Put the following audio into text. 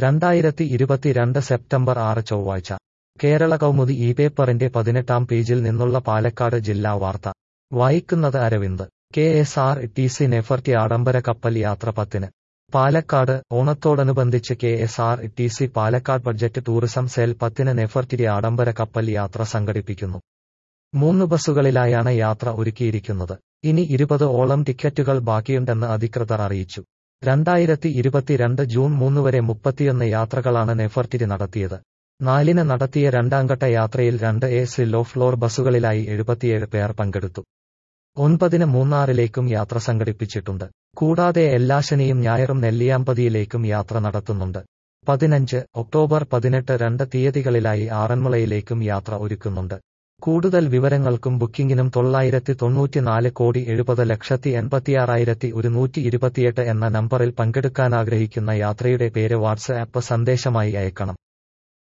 രണ്ടായിരത്തി ഇരുപത്തിരണ്ട് സെപ്റ്റംബർ ആറ് ചൊവ്വാഴ്ച കേരള കൗമുദി ഈ പേപ്പറിന്റെ പതിനെട്ടാം പേജിൽ നിന്നുള്ള പാലക്കാട് ജില്ലാ വാർത്ത വായിക്കുന്നത് Aravind K S R T C Nefertiti ആഡംബര കപ്പൽ യാത്ര പത്തിന് പാലക്കാട് ഓണത്തോടനുബന്ധിച്ച് K S R T C Palakkad budget tourism cell പത്തിന് നെഫർട്ടിരി ആഡംബര കപ്പൽ യാത്ര സംഘടിപ്പിക്കുന്നു മൂന്ന് ബസ്സുകളിലായാണ് യാത്ര ഒരുക്കിയിരിക്കുന്നത് ഇനി ഇരുപത് ഓളം ടിക്കറ്റുകൾ ബാക്കിയുണ്ടെന്ന് അധികൃതർ അറിയിച്ചു രണ്ടായിരത്തി ഇരുപത്തിരണ്ട് ജൂൺ മൂന്ന് വരെ മുപ്പത്തിയൊന്ന് യാത്രകളാണ് നെഫർട്ടിരി നടത്തിയത് നാലിന് നടത്തിയ രണ്ടാംഘട്ട യാത്രയിൽ രണ്ട് എ സി ലോ ഫ്ലോർ ബസ്സുകളിലായി എഴുപത്തിയേഴ് പേർ പങ്കെടുത്തു ഒൻപതിന് മൂന്നാറിലേക്കും യാത്ര സംഘടിപ്പിച്ചിട്ടുണ്ട് കൂടാതെ എല്ലാ ശനിയും ഞായറും നെല്ലിയാമ്പതിയിലേക്കും യാത്ര നടത്തുന്നുണ്ട് പതിനഞ്ച് ഒക്ടോബർ പതിനെട്ട് രണ്ട് തീയതികളിലായി ആറന്മുളയിലേക്കും യാത്ര ഒരുക്കുന്നുണ്ട് കൂടുതൽ വിവരങ്ങൾക്കും ബുക്കിംഗിനും തൊള്ളായിരത്തി തൊണ്ണൂറ്റിനാല് കോടി എഴുപത് ലക്ഷത്തി എൺപത്തിയാറായിരത്തി ഒരുന്നൂറ്റി ഇരുപത്തിയെട്ട് എന്ന നമ്പറിൽ പങ്കെടുക്കാനാഗ്രഹിക്കുന്ന യാത്രയുടെ പേര് വാട്സ് ആപ്പ് സന്ദേശമായി അയക്കണം